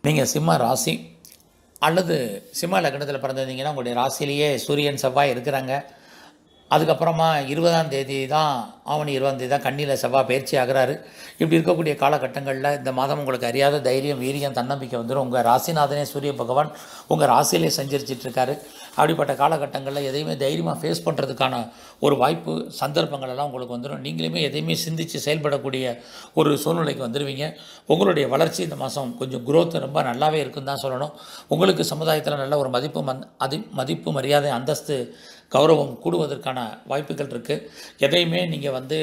நீங்கள் சிம்ம ராசி அல்லது சிம்ம லக்னத்தில் பிறந்திருந்தீங்கன்னா உங்களுடைய ராசியிலேயே சூரியன் செவ்வாய் இருக்கிறாங்க அதுக்கப்புறமா இருபதாம் தேதி தான் ஆவணி இருபதாம் தேதி தான் கண்ணியில் செவ்வாய் பயிற்சி ஆகிறாரு இப்படி இருக்கக்கூடிய காலகட்டங்களில் இந்த மாதம் உங்களுக்கு அறியாத தைரியம் வீரியம் தன்னம்பிக்கை வந்துடும் உங்கள் ராசிநாதனே சூரிய பகவான் உங்கள் ராசியிலே செஞ்சிருச்சிட்டு இருக்காரு அப்படிப்பட்ட காலகட்டங்களில் எதையுமே தைரியமாக ஃபேஸ் பண்ணுறதுக்கான ஒரு வாய்ப்பு சந்தர்ப்பங்கள் எல்லாம் உங்களுக்கு வந்துடும் நீங்களுமே எதையுமே சிந்தித்து செயல்படக்கூடிய ஒரு சூழ்நிலைக்கு வந்துடுவீங்க உங்களுடைய வளர்ச்சி இந்த மாதம் கொஞ்சம் growth ரொம்ப நல்லாவே இருக்குன்னு தான் சொல்லணும் உங்களுக்கு சமுதாயத்தில் நல்ல ஒரு மதிப்பு மந் அதி மதிப்பு மரியாதை அந்தஸ்து கௌரவம் கூடுவதற்கான வாய்ப்புகள் இருக்குது எதையுமே நீங்கள் வந்து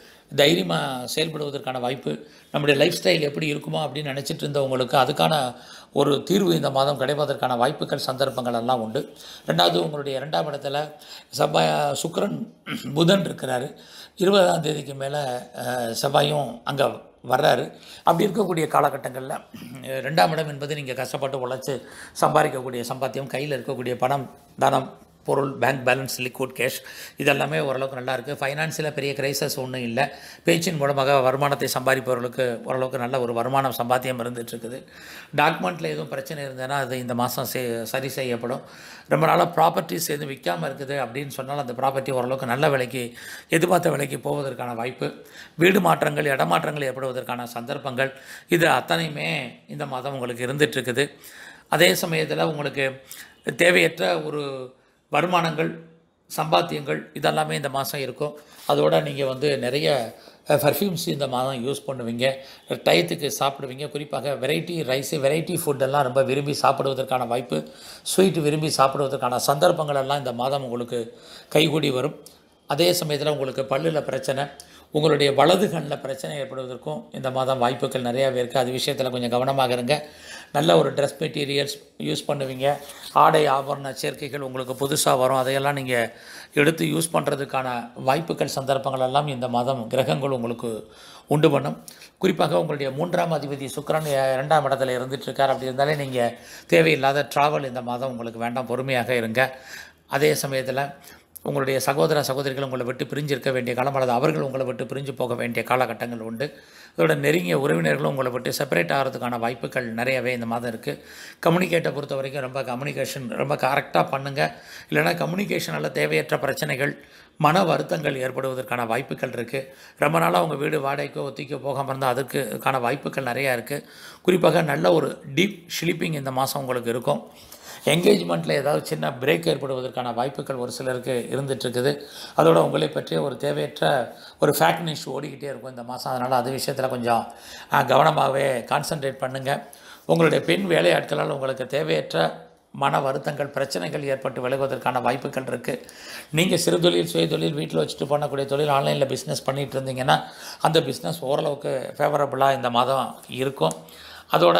தைரியமாக செயல்படுவதற்கான வாய்ப்பு நம்முடைய லைஃப் ஸ்டைல் எப்படி இருக்குமோ அப்படின்னு நினச்சிட்டு இருந்தவங்களுக்கு அதுக்கான ஒரு தீர்வு இந்த மாதம் கிடைப்பதற்கான வாய்ப்புகள் சந்தர்ப்பங்கள் எல்லாம் உண்டு ரெண்டாவது உங்களுடைய இரண்டாம் இடத்துல செவ்வாய் சுக்கிரன் புதன் இருக்கிறாரு இருபதாம் தேதிக்கு மேலே செவ்வாயும் அங்கே வர்றாரு அப்படி இருக்கக்கூடிய காலகட்டங்களில் ரெண்டாம் இடம் என்பது நீங்கள் கஷ்டப்பட்டு உழைச்சி சம்பாதிக்கக்கூடிய சம்பாத்தியம் கையில் இருக்கக்கூடிய பணம் தனம் பொருள் பேங்க் பேலன்ஸ் லிக்விட் கேஷ் இதெல்லாமே ஓரளவுக்கு நல்லா இருக்குது ஃபைனான்ஸில் பெரிய கிரைசஸ் ஒன்றும் இல்லை பேச்சின் மூலமாக வருமானத்தை சம்பாதிப்பவர்களுக்கு ஓரளவுக்கு நல்ல ஒரு வருமானம் சம்பாத்தியம் இருந்துட்டு இருக்குது டாக்குமெண்ட்டில் எதுவும் பிரச்சனை இருந்ததுன்னா அது இந்த மாதம் சே சரி செய்யப்படும் ரொம்ப நாளாக ப்ராப்பர்ட்டிஸ் எதுவும் விற்காமல் இருக்குது அப்படின்னு சொன்னால் அந்த ப்ராப்பர்ட்டி ஓரளவுக்கு நல்ல விலைக்கு எதிர்பார்த்த விலைக்கு போவதற்கான வாய்ப்பு வீடு மாற்றங்கள் இடமாற்றங்கள் ஏற்படுவதற்கான சந்தர்ப்பங்கள் இது அத்தனையுமே இந்த மாதம் உங்களுக்கு இருந்துட்டு இருக்குது அதே சமயத்தில் உங்களுக்கு தேவையற்ற ஒரு வருமானங்கள் சம்பாத்தியங்கள் இதெல்லாமே இந்த மாதம் இருக்கும் அதோட நீங்கள் வந்து நிறைய பர்ஃப்யூம்ஸ் இந்த மாதம் யூஸ் பண்ணுவீங்க டயத்துக்கு சாப்பிடுவீங்க குறிப்பாக வெரைட்டி ரைஸு வெரைட்டி ஃபுட்டெல்லாம் ரொம்ப விரும்பி சாப்பிடுவதற்கான வாய்ப்பு ஸ்வீட் விரும்பி சாப்பிடுவதற்கான சந்தர்ப்பங்கள் எல்லாம் இந்த மாதம் உங்களுக்கு கைகூடி வரும் அதே சமயத்தில் உங்களுக்கு பல்லில் பிரச்சனை உங்களுடைய வலது கண்ணில் பிரச்சனை ஏற்படுவதற்கும் இந்த மாதம் வாய்ப்புகள் நிறையாவே இருக்குது அது விஷயத்தில் கொஞ்சம் கவனமாக இருங்க நல்ல ஒரு ட்ரெஸ் மெட்டீரியல்ஸ் யூஸ் பண்ணுவீங்க ஆடை ஆபரண சேர்க்கைகள் உங்களுக்கு புதுசாக வரும் அதையெல்லாம் நீங்கள் எடுத்து யூஸ் பண்ணுறதுக்கான வாய்ப்புகள் சந்தர்ப்பங்கள் எல்லாம் இந்த மாதம் கிரகங்கள் உங்களுக்கு உண்டு பண்ணும் குறிப்பாக உங்களுடைய மூன்றாம் அதிபதி சுக்கிரன் இரண்டாம் இடத்துல இருந்துட்டு இருக்கார் அப்படி இருந்தாலே நீங்கள் தேவையில்லாத ட்ராவல் இந்த மாதம் உங்களுக்கு வேண்டாம் பொறுமையாக இருங்க அதே சமயத்தில் உங்களுடைய சகோதர சகோதரிகள் உங்களை விட்டு பிரிஞ்சு இருக்க வேண்டிய காலம் அல்லது அவர்கள் உங்களை விட்டு பிரிஞ்சு போக வேண்டிய காலகட்டங்கள் உண்டு இதோட நெருங்கிய உறவினர்களும் உங்களை விட்டு செப்பரேட் ஆகிறதுக்கான வாய்ப்புகள் நிறையவே இந்த மாதம் இருக்குது கம்யூனிகேட்டை பொறுத்த வரைக்கும் ரொம்ப கம்யூனிகேஷன் ரொம்ப கரெக்டாக பண்ணுங்கள் இல்லைனா கம்யூனிகேஷனால் தேவையற்ற பிரச்சனைகள் மன வருத்தங்கள் ஏற்படுவதற்கான வாய்ப்புகள் இருக்குது ரொம்ப நாளாக உங்கள் வீடு வாடகைக்கோ ஒத்திக்கோ போகாமல் இருந்தால் அதுக்குக்கான வாய்ப்புகள் நிறையா இருக்குது குறிப்பாக நல்ல ஒரு டீப் ஸ்லீப்பிங் இந்த மாதம் உங்களுக்கு இருக்கும் என்கேஜ்மெண்ட்டில் ஏதாவது சின்ன பிரேக் ஏற்படுவதற்கான வாய்ப்புகள் ஒரு சிலருக்கு இருந்துகிட்ருக்குது அதோட உங்களை பற்றிய ஒரு தேவையற்ற ஒரு ஃபேக்ட் நியூஸ் ஓடிக்கிட்டே இருக்கும் இந்த மாதம் அதனால் அது விஷயத்தில் கொஞ்சம் அஹ், கவனமாகவே கான்சன்ட்ரேட் பண்ணுங்கள் உங்களுடைய பெண் வேலையாட்களால் உங்களுக்கு தேவையற்ற மன வருத்தங்கள் பிரச்சனைகள் ஏற்பட்டு விலகுவதற்கான வாய்ப்புகள் இருக்குது நீங்கள் சிறு தொழில் சுய தொழில் வீட்டில் வச்சுட்டு பண்ணக்கூடிய தொழில் ஆன்லைனில் பிஸ்னஸ் பண்ணிகிட்டு இருந்தீங்கன்னா அந்த பிஸ்னஸ் ஓரளவுக்கு ஃபேவரபுளாக இந்த மாதம் இருக்கும் அதோட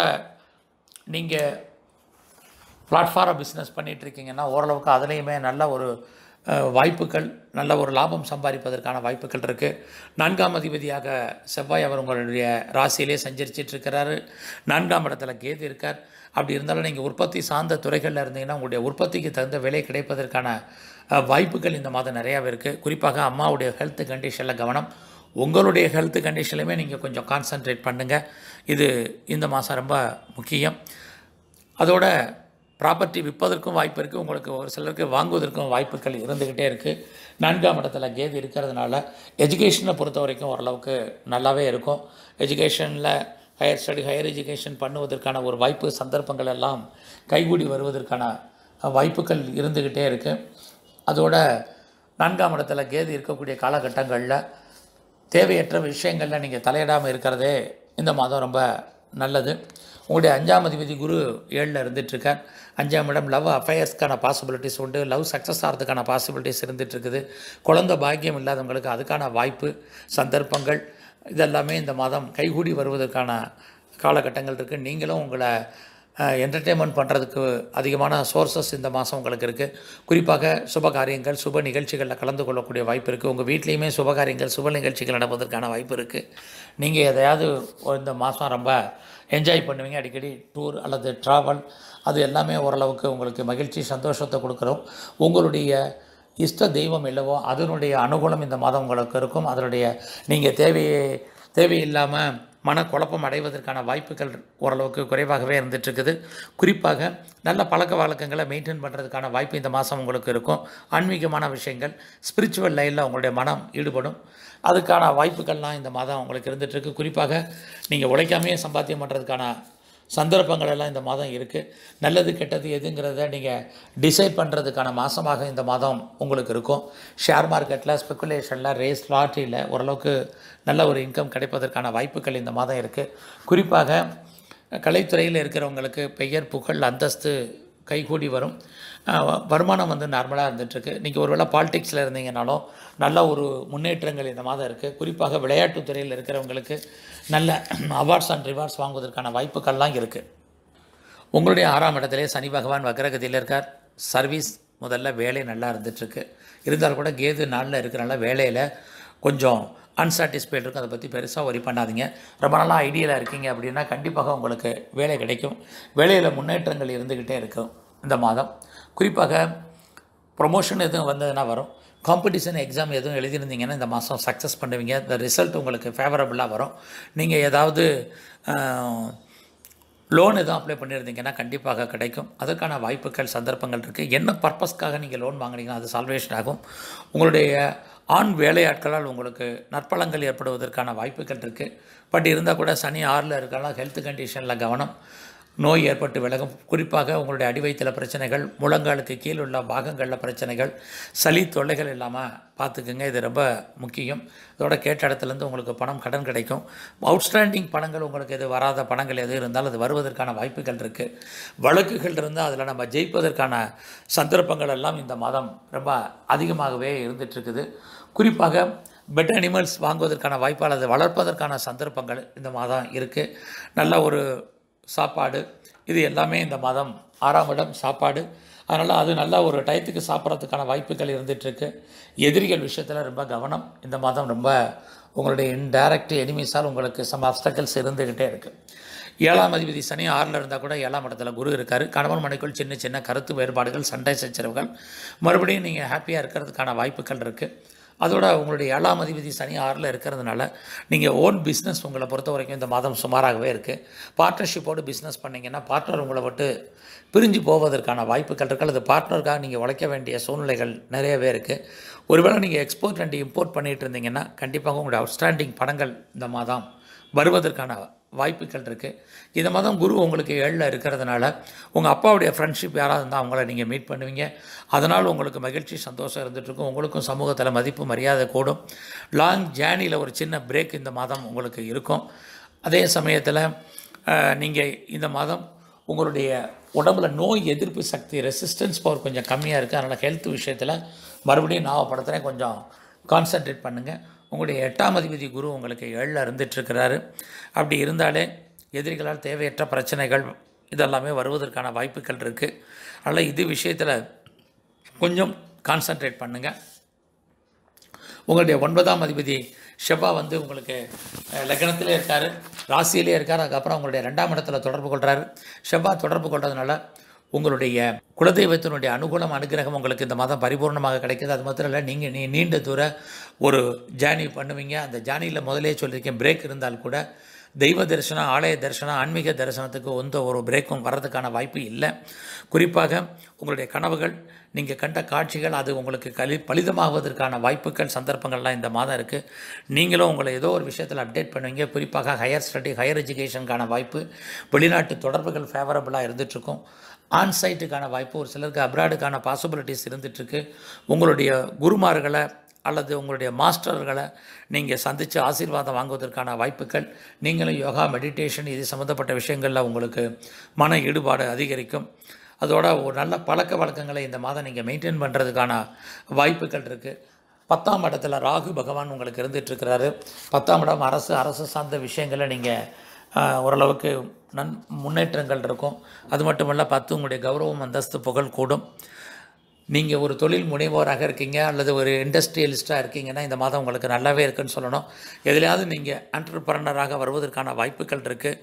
நீங்கள் பிளாட்ஃபார்ம் பிஸ்னஸ் பண்ணிகிட்டு இருக்கீங்கன்னா ஓரளவுக்கு அதுலேயுமே நல்ல ஒரு அஹ், வாய்ப்புகள் நல்ல ஒரு லாபம் சம்பாதிப்பதற்கான வாய்ப்புகள் இருக்குது நான்காம் அதிபதியாக செவ்வாய் அவர் உங்களுடைய ராசியிலே சஞ்சரிச்சிட்டு இருக்கிறாரு நான்காம் இடத்துல கேது இருக்கார் அப்படி இருந்தாலும் நீங்கள் உற்பத்தி சார்ந்த துறைகளில் இருந்தீங்கன்னா உங்களுடைய உற்பத்திக்கு தகுந்த விலை கிடைப்பதற்கான அஹ், வாய்ப்புகள் இந்த மாதம் நிறையாவே இருக்குது குறிப்பாக அம்மாவுடைய ஹெல்த் கண்டிஷனில் கவனம் உங்களுடைய ஹெல்த் கண்டிஷன்லையுமே நீங்கள் கொஞ்சம் கான்சன்ட்ரேட் பண்ணுங்கள் இது இந்த மாதம் ரொம்ப முக்கியம் அதோட ப்ராப்பர்ட்டி விற்பதற்கும் வாய்ப்பு இருக்குது உங்களுக்கு ஒரு சிலருக்கு வாங்குவதற்கும் வாய்ப்புகள் இருந்துக்கிட்டே இருக்குது நான்காம் இடத்துல கேது இருக்கிறதுனால எஜுகேஷனை பொறுத்த வரைக்கும் ஓரளவுக்கு நல்லாவே இருக்கும் எஜுகேஷனில் ஹையர் ஸ்டடி ஹையர் எஜுகேஷன் பண்ணுவதற்கான ஒரு வாய்ப்பு சந்தர்ப்பங்கள் எல்லாம் கைகூடி வருவதற்கான வாய்ப்புகள் இருந்துக்கிட்டே இருக்குது அதோட நான்காம் இடத்துல கேது இருக்கக்கூடிய காலகட்டங்களில் தேவையற்ற விஷயங்களில் நீங்கள் தலையிடாமல் இருக்கிறதே இந்த மாதம் ரொம்ப நல்லது உங்களுடைய அஞ்சாம் அதிபதி குரு ஏழில் இருந்துகிட்ருக்கார் அஞ்சாம் இடம் லவ் அஃபேர்ஸ்க்கான பாசிபிலிட்டிஸ் உண்டு லவ் சக்ஸஸ் ஆகிறதுக்கான பாசிபிலிட்டிஸ் இருந்துகிட்ருக்குது குழந்தை பாக்கியம் இல்லாதவங்களுக்கு அதுக்கான வாய்ப்பு சந்தர்ப்பங்கள் இதெல்லாமே இந்த மாதம் கைகூடி வருவதற்கான காலகட்டங்கள் இருக்குது நீங்களும் உங்களை என்டர்டெயின்மெண்ட் பண்ணுறதுக்கு அதிகமான சோர்சஸ் இந்த மாதம் உங்களுக்கு இருக்குது குறிப்பாக சுப காரியங்கள் சுப நிகழ்ச்சிகளில் கலந்து கொள்ளக்கூடிய வாய்ப்பு இருக்குது உங்கள் வீட்லேயுமே சுப காரியங்கள் சுப நிகழ்ச்சிகள் நடப்பதற்கான வாய்ப்பு இருக்குது நீங்கள் எதையாவது ஒரு இந்த மாதம் ரொம்ப என்ஜாய் பண்ணுவீங்க அடிக்கடி டூர் அல்லது ட்ராவல் அது எல்லாமே ஓரளவுக்கு உங்களுக்கு மகிழ்ச்சி சந்தோஷத்தை கொடுக்குறோம் உங்களுடைய இஷ்ட தெய்வம் இல்லவோ அதனுடைய அனுகூலம் இந்த மாதம் உங்களுக்கு இருக்கும் அதனுடைய நீங்கள் தேவையை தேவையில்லாமல் மனக்குழப்பம் அடைவதற்கான வாய்ப்புகள் ஓரளவுக்கு குறைவாகவே இருந்துட்டு இருக்குது குறிப்பாக நல்ல பழக்க வழக்கங்களை மெயின்டைன் பண்ணுறதுக்கான வாய்ப்பு இந்த மாதம் உங்களுக்கு இருக்கும் ஆன்மீகமான விஷயங்கள் ஸ்பிரிச்சுவல் லைனில் உங்களுடைய மனம் ஈடுபடும் அதுக்கான வாய்ப்புகள்லாம் இந்த மாதம் உங்களுக்கு இருந்துகிட்ருக்கு குறிப்பாக நீங்கள் உழைக்காமையே சம்பாத்தியம் பண்ணுறதுக்கான சந்தர்ப்பங்கள் எல்லாம் இந்த மாதம் இருக்குது நல்லது கெட்டது எதுங்கிறத நீங்கள் டிசைட் பண்ணுறதுக்கான மாதமாக இந்த மாதம் உங்களுக்கு இருக்கும் ஷேர் மார்க்கெட்டில் ஸ்பெக்குலேஷனில் ரேஸ் லாட்ரியில் ஓரளவுக்கு நல்ல ஒரு இன்கம் கிடைப்பதற்கான வாய்ப்புகள் இந்த மாதம் இருக்குது குறிப்பாக கலைத்துறையில் இருக்கிறவங்களுக்கு பெயர் புகழ் அந்தஸ்து கைகூடி வரும் அஹ் வருமானம் வந்து நார்மலாக இருந்துகிட்ருக்கு நீங்கள் ஒருவேளை பாலிடிக்ஸில் இருந்தீங்கனாலும் நல்ல ஒரு முன்னேற்றங்கள் இந்த மாதம் இருக்குது குறிப்பாக விளையாட்டுத் துறையில் இருக்கிறவங்களுக்கு நல்ல அவார்ட்ஸ் அண்ட் ரிவார்ட்ஸ் வாங்குவதற்கான வாய்ப்புகள்லாம் இருக்குது உங்களுடைய ஆறாம் இடத்திலே சனி பகவான் வக்ரகதியில் இருக்கார் சர்வீஸ் முதல்ல வேலை நல்லா இருந்துகிட்ருக்கு இருந்தாலும் கூட கேது நாளில் இருக்கிறனால வேலையில் கொஞ்சம் அன்சாட்டிஸ்ஃபைட் இருக்கும் அதை பற்றி பெருசாக ஒரி பண்ணாதீங்க ரொம்ப நாளாக ஐடியலாக இருக்கீங்க அப்படின்னா கண்டிப்பாக உங்களுக்கு வேலை கிடைக்கும் வேலையில் முன்னேற்றங்கள் இருந்துக்கிட்டே இருக்கும் இந்த மாதம் குறிப்பாக ப்ரொமோஷன் எதுவும் வந்ததுன்னா வரும் காம்படிஷன் எக்ஸாம் எதுவும் எழுதியிருந்தீங்கன்னா இந்த மாதம் சக்ஸஸ் பண்ணுவீங்க இந்த ரிசல்ட் உங்களுக்கு ஃபேவரபுளாக வரும் நீங்கள் ஏதாவது லோன் எதுவும் அப்ளை பண்ணியிருந்தீங்கன்னா கண்டிப்பாக கிடைக்கும் அதற்கான வாய்ப்புகள் சந்தர்ப்பங்கள் இருக்குது என்ன பர்பஸ்க்காக நீங்கள் லோன் வாங்குனீங்கன்னா அது சால்வேஷன் ஆகும் உங்களுடைய ஆண் வேலையாட்களால் உங்களுக்கு நற்பலங்கள் ஏற்படுவதற்கான வாய்ப்புகள் இருக்குது பட் இருந்தால் கூட சனி ஆறில் இருக்கலாம் ஹெல்த் கண்டிஷனில் கவனம் நோய் ஏற்பட்டு விலகும் குறிப்பாக உங்களுடைய அடிவயிற்றில் பிரச்சனைகள் முழங்காலுக்கு கீழ் உள்ள பாகங்களில் பிரச்சனைகள் சளி தொல்லைகள் இல்லாமல் பார்த்துக்குங்க இது ரொம்ப முக்கியம் இதோட கேட்ட இடத்துலேருந்து உங்களுக்கு பணம் கடன் கிடைக்கும் அவுட்ஸ்டாண்டிங் பணங்கள் உங்களுக்கு எது வராத பணங்கள் எது இருந்தாலும் அது வருவதற்கான வாய்ப்புகள் இருக்குது வழக்குகள் இருந்தால் அதில் நம்ம ஜெயிப்பதற்கான சந்தர்ப்பங்கள் எல்லாம் இந்த மாதம் ரொம்ப அதிகமாகவே இருந்துகிட்ருக்குது குறிப்பாக பெட் அனிமல்ஸ் வாங்குவதற்கான வாய்ப்பு அல்லது வளர்ப்பதற்கான சந்தர்ப்பங்கள் இந்த மாதம் இருக்குது நல்ல ஒரு சாப்பாடு இது எல்லாமே இந்த மாதம் ஆறாம் இடம் சாப்பாடு அதனால் அது நல்ல ஒரு டயத்துக்கு சாப்பிட்றதுக்கான வாய்ப்புகள் இருந்துகிட்ருக்கு எதிரிகள் விஷயத்தில் ரொம்ப கவனம் இந்த மாதம் ரொம்ப உங்களுடைய இன்டைரக்ட் எனிமீஸால் உங்களுக்கு சம் அப்டக்கல்ஸ் இருந்துக்கிட்டே இருக்குது ஏழாம் அதிபதி சனி ஆறில் இருந்தால் கூட ஏழாம் இடத்துல குரு இருக்கார் கணவன் மனைக்குள் சின்ன சின்ன கருத்து வேறுபாடுகள் சண்டை சச்சரவுகள் மறுபடியும் நீங்கள் ஹாப்பியாக இருக்கிறதுக்கான வாய்ப்புகள் இருக்குது அதோட உங்களுடைய ஏழாம் அதிபதி சனி ஆறில் இருக்கிறதுனால நீங்கள் ஓன் பிஸ்னஸ் உங்களை பொறுத்த வரைக்கும் இந்த மாதம் சுமாராகவே இருக்குது பார்ட்னர்ஷிப்போடு பிஸ்னஸ் பண்ணிங்கன்னா பார்ட்னர் உங்களை விட்டு பிரிஞ்சு போவதற்கான வாய்ப்புகள் இருக்குது அல்லது பார்ட்னருக்காக நீங்கள் உழைக்க வேண்டிய சூழ்நிலைகள் நிறையவே இருக்குது ஒருவேளை நீங்கள் எக்ஸ்போர்ட் அண்ட் இம்போர்ட் பண்ணிகிட்டு இருந்தீங்கன்னா கண்டிப்பாக உங்களுடைய அவுட்ஸ்டாண்டிங் பணங்கள் இந்த மாதம் வருவதற்கான வாய்ப்புகள் இருக்குது இந்த மாதம் குரு உங்களுக்கு ஏழில் இருக்கிறதுனால உங்கள் அப்பாவுடைய ஃப்ரெண்ட்ஷிப் யாராவது இருந்தால் அவங்கள நீங்கள் மீட் பண்ணுவீங்க அதனால் உங்களுக்கு மகிழ்ச்சி சந்தோஷம் இருந்துகிட்ருக்கும் உங்களுக்கும் சமூகத்தில் மதிப்பு மரியாதை கூடும் லாங் ஜேர்னியில் ஒரு சின்ன பிரேக் இந்த மாதம் உங்களுக்கு இருக்கும் அதே சமயத்தில் நீங்கள் இந்த மாதம் உங்களுடைய உடம்புல நோய் எதிர்ப்பு சக்தி ரெசிஸ்டன்ஸ் பவர் கொஞ்சம் கம்மியாக இருக்குது அதனால் ஹெல்த் விஷயத்தில் மறுபடியும் ஞாபகப்படுத்துகிறேன் கொஞ்சம் கான்சன்ட்ரேட் பண்ணுங்கள் உங்களுடைய எட்டாம் அதிபதி குரு உங்களுக்கு ஏழில் இருந்துகிட்ருக்கிறாரு அப்படி இருந்தாலே எதிரிகளால் தேவையற்ற பிரச்சனைகள் இதெல்லாமே வருவதற்கான வாய்ப்புகள் இருக்குது அதனால் இது விஷயத்தில் கொஞ்சம் கான்சன்ட்ரேட் பண்ணுங்கள் உங்களுடைய ஒன்பதாம் அதிபதி செவ்வா வந்து உங்களுக்கு அஹ், லக்னத்திலே இருக்கார் ராசியிலே இருக்கார் அதுக்கப்புறம் உங்களுடைய ரெண்டாம் இடத்துல தொடர்பு கொள்கிறாரு செவ்வா தொடர்பு கொள்றதுனால உங்களுடைய குலதெய்வத்தினுடைய அனுகூலம் அனுகிரகம் உங்களுக்கு இந்த மாதம் பரிபூர்ணமாக கிடைக்குது அது மாத்திரம் இல்லை நீங்கள் நீ நீண்ட தூர ஒரு ஜேர்னி பண்ணுவீங்க அந்த ஜேர்னியில் முதலே சொல்லியிருக்கேன் பிரேக் இருந்தால் கூட தெய்வ தரிசனம் ஆலய தரிசனம் ஆன்மீக தரிசனத்துக்கு எந்த ஒரு பிரேக்கும் வர்றதுக்கான வாய்ப்பு இல்லை குறிப்பாக உங்களுடைய கனவுகள் நீங்கள் கண்ட காட்சிகள் அது உங்களுக்கு கலி பலிதமாகுவதற்கான வாய்ப்புகள் சந்தர்ப்பங்கள்லாம் இந்த மாதம் இருக்குது நீங்களும் உங்களை ஏதோ ஒரு விஷயத்தில் அப்டேட் பண்ணுவீங்க குறிப்பாக ஹையர் ஸ்டடி ஹையர் எஜுகேஷனுக்கான வாய்ப்பு வெளிநாட்டு தொடர்புகள் ஃபேவரபுளாக இருந்துகிட்ருக்கும் ஆன்சைட்டுக்கான வாய்ப்பு ஒரு சிலருக்கு அப்ராடுக்கான பாசிபிலிட்டிஸ் இருந்துகிட்ருக்கு உங்களுடைய குருமார்களை அல்லது உங்களுடைய மாஸ்டர்களை நீங்கள் சந்தித்து ஆசீர்வாதம் வாங்குவதற்கான வாய்ப்புகள் நீங்களும் யோகா மெடிடேஷன் இது சம்மந்தப்பட்ட விஷயங்களில் உங்களுக்கு மன ஈடுபாடு அதிகரிக்கும் அதோட ஒரு நல்ல பழக்க வழக்கங்களை இந்த மாதம் நீங்கள் மெயின்டைன் பண்ணுறதுக்கான வாய்ப்புகள் இருக்குது பத்தாம் இடத்துல ராகு பகவான் உங்களுக்கு இருந்துகிட்ருக்கிறாரு பத்தாம் இடம் அரசு அரசு சார்ந்த விஷயங்களை நீங்கள் ஓரளவுக்கு நன் முன்னேற்றங்கள் இருக்கும் அது மட்டும் இல்லை பத்து உங்களுடைய கௌரவம் அந்தஸ்து புகழ் கூடும் நீங்கள் ஒரு தொழில் முனைவோராக இருக்கீங்க அல்லது ஒரு இண்டஸ்ட்ரியலிஸ்ட்டாக இருக்கீங்கன்னா இந்த மாதம் உங்களுக்கு நல்லாவே இருக்குன்னு சொல்லணும் எதுலையாவது நீங்கள் ஆண்டர்பிரனராக வருவதற்கான வாய்ப்புகள் இருக்குது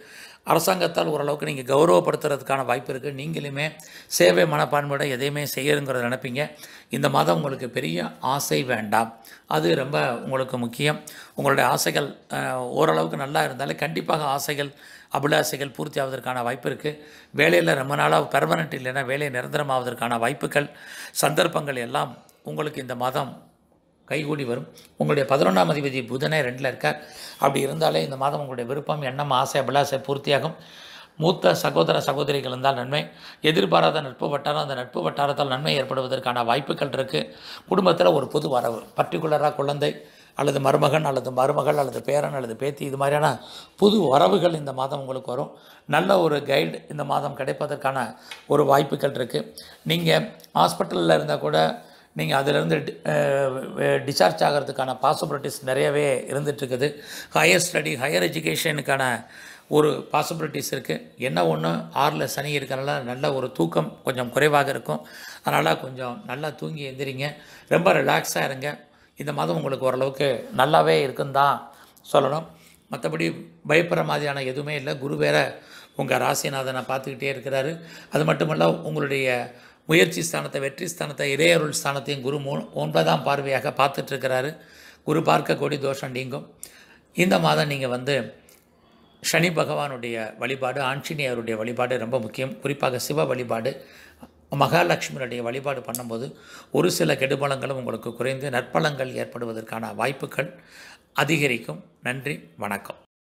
அரசாங்கத்தால் ஓரளவுக்கு நீங்கள் கௌரவப்படுத்துறதுக்கான வாய்ப்பு இருக்குது நீங்களுமே சேவை மனப்பான்மையோட எதையுமே செய்யணுங்கிறத நினைப்பீங்க இந்த மாதம் உங்களுக்கு பெரிய ஆசை வேண்டாம் அது ரொம்ப உங்களுக்கு முக்கியம் உங்களுடைய ஆசைகள் அஹ், ஓரளவுக்கு நல்லா இருந்தாலே கண்டிப்பாக ஆசைகள் அபிலாசைகள் பூர்த்தி ஆவதற்கான வாய்ப்பு இருக்குது வேலையில் ரொம்ப நாளாக பெர்மனண்ட் இல்லைன்னா வேலை நிரந்தரமாவதற்கான வாய்ப்புகள் சந்தர்ப்பங்கள் எல்லாம் உங்களுக்கு இந்த மாதம் கைகூடி வரும் உங்களுடைய பதினொன்றாம் அதிபதி புதனே ரெண்டில் இருக்கார் அப்படி இருந்தாலே இந்த மாதம் உங்களுடைய விருப்பம் எண்ணம் ஆசை அபிலாசை பூர்த்தியாகும் மூத்த சகோதர சகோதரிகள் இருந்தால் நன்மை எதிர்பாராத நட்பு வட்டாரம் அந்த நட்பு வட்டாரத்தால் நன்மை ஏற்படுவதற்கான வாய்ப்புகள் இருக்குது குடும்பத்தில் ஒரு புது வரவு பர்டிகுலராக குழந்தை அல்லது மருமகன் அல்லது மருமகள் அல்லது பேரன் அல்லது பேத்தி இது மாதிரியான புது வரவுகள் இந்த மாதம் உங்களுக்கு வரும் நல்ல ஒரு கைடு இந்த மாதம் கிடைப்பதற்கான ஒரு வாய்ப்புகள் இருக்குது நீங்கள் ஹாஸ்பிட்டலில் இருந்தால் கூட நீங்கள் அதிலிருந்து டிஸ்சார்ஜ் ஆகிறதுக்கான பாசிபிலிட்டிஸ் நிறையவே இருந்துகிட்ருக்குது ஹையர் ஸ்டடி ஹையர் எஜுகேஷனுக்கான ஒரு பாசிபிலிட்டிஸ் இருக்குது என்ன ஒன்று ஆறில் சனி இருக்கிறனால நல்ல ஒரு தூக்கம் கொஞ்சம் குறைவாக இருக்கும் அதனால் கொஞ்சம் நல்லா தூங்கி எந்திரிங்க ரொம்ப ரிலாக்ஸாக இருங்க இந்த மாதம் உங்களுக்கு ஓரளவுக்கு நல்லாவே இருக்குன்னு தான் சொல்லணும் மற்றபடி பயப்படுற மாதிரியான எதுவுமே இல்லை குரு வேற உங்கள் ராசிநாதனை பார்த்துக்கிட்டே இருக்கிறாரு அது மட்டுமல்ல உங்களுடைய முயற்சி ஸ்தானத்தை வெற்றி ஸ்தானத்தை இறையருள் ஸ்தானத்தையும் குரு மூ ஒன்பதாம் பார்வையாக பார்த்துட்டு இருக்கிறாரு குரு பார்க்க கோடி தோஷம் நீங்கும் இந்த மாதம் நீங்கள் வந்து சனி பகவானுடைய வழிபாடு ஆஞ்சநேயருடைய வழிபாடு ரொம்ப முக்கியம் குறிப்பாக சிவ வழிபாடு மகாலட்சுமியுடைய வழிபாடு பண்ணும்போது ஒரு சில கெடுபலங்களும் உங்களுக்கு குறைந்து நற்பலங்கள் ஏற்படுவதற்கான வாய்ப்புகள் அதிகரிக்கும் நன்றி வணக்கம்